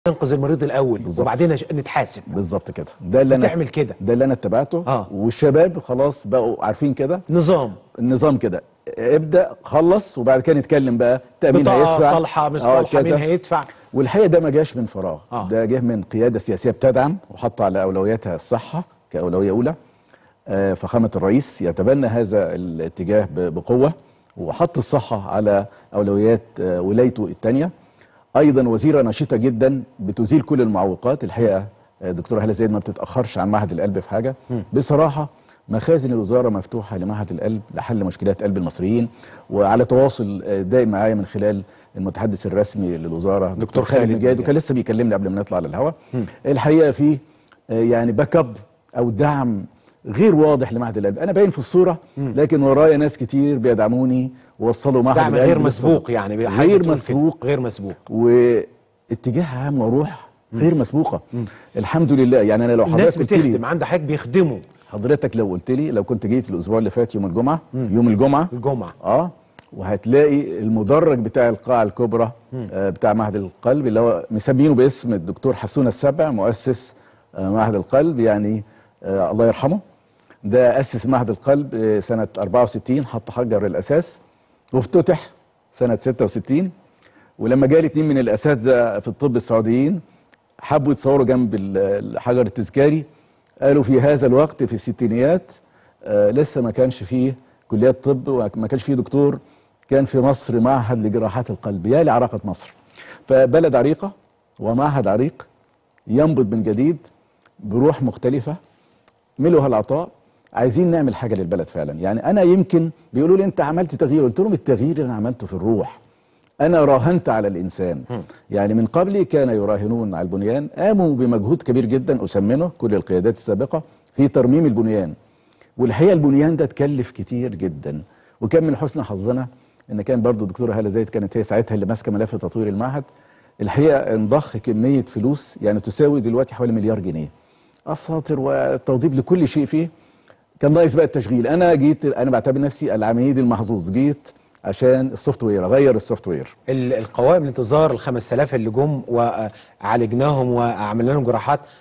ننقذ المريض الاول بالظبط. وبعدين نش- نتحاسب بالظبط كده ده اللي انا بتعمل كده. ده اللي انا اتبعته آه. والشباب خلاص بقوا عارفين كده نظام النظام كده ابدا خلص وبعد كده نتكلم بقى تامين بطاقه هيدفع صالحه مش آه، صالحه كذا. مين هيدفع والحقيقه ده ما جاش من فراغ آه. ده جه من قياده سياسيه بتدعم وحط على اولوياتها الصحه كاولويه اولى آه، فخامه الرئيس يتبنى هذا الاتجاه ب- بقوه وحط الصحه على اولويات آه، ولايته الثانيه ايضا وزيره نشيطه جدا بتزيل كل المعوقات الحقيقه آه، دكتوره هاله زايد ما بتتاخرش عن معهد القلب في حاجه بصراحه مخازن الوزاره مفتوحه لمعهد القلب لحل مشكلات قلب المصريين وعلى تواصل آه، دائم معايا من خلال المتحدث الرسمي للوزاره دكتور خالد مجاهد مجاهد. وكان لسه بيكلمني قبل ما نطلع للهواء الحقيقه في آه، يعني باك اب او دعم غير واضح لمعهد القلب انا باين في الصوره لكن ورايا ناس كتير بيدعموني ووصلوا معهد دعم القلب غير للصدى. مسبوق يعني حضرتك غير بتقول كده. مسبوق غير مسبوق واتجاه عام وروح غير مسبوقه الحمد لله يعني انا لو الناس حضرتك قلت لي بتخدم عند حضرتك بيخدموا حضرتك لو قلت لي لو كنت جيت الاسبوع اللي فات يوم الجمعه يوم الجمعه الجمعه اه وهتلاقي المدرج بتاع القاعه الكبرى آه بتاع معهد القلب اللي هو مسمينه باسم الدكتور حسون السبع مؤسس آه معهد القلب يعني آه الله يرحمه ده اسس معهد القلب آه سنه 64 حط حجر الاساس وافتتح سنه 66 ولما جالي اتنين من الاساتذه في الطب السعوديين حبوا يتصوروا جنب ال- الحجر التذكاري قالوا في هذا الوقت في الستينيات آه لسه ما كانش فيه كليات طب وما كانش فيه دكتور كان في مصر معهد لجراحات القلب يا لعراقة مصر فبلد عريقة ومعهد عريق ينبض من جديد بروح مختلفة ملوها العطاء عايزين نعمل حاجة للبلد فعلا يعني أنا يمكن بيقولوا لي أنت عملت تغيير قلت لهم التغيير اللي أنا عملته في الروح أنا راهنت على الإنسان يعني من قبلي كان يراهنون على البنيان قاموا بمجهود كبير جدا أسمنه كل القيادات السابقة في ترميم البنيان والحقيقة البنيان ده اتكلف كتير جدا وكان من حسن حظنا ان كان برضو الدكتوره هاله زايد كانت هي ساعتها اللي ماسكه ملف تطوير المعهد الحقيقه انضخ كميه فلوس يعني تساوي دلوقتي حوالي مليار جنيه اساطر والتوضيب لكل شيء فيه كان ناقص بقى التشغيل انا جيت انا بعتبر نفسي العميد المحظوظ جيت عشان السوفت وير اغير السوفت وير ال- القوائم الانتظار ال 5000 اللي جم وعالجناهم وعملنا لهم جراحات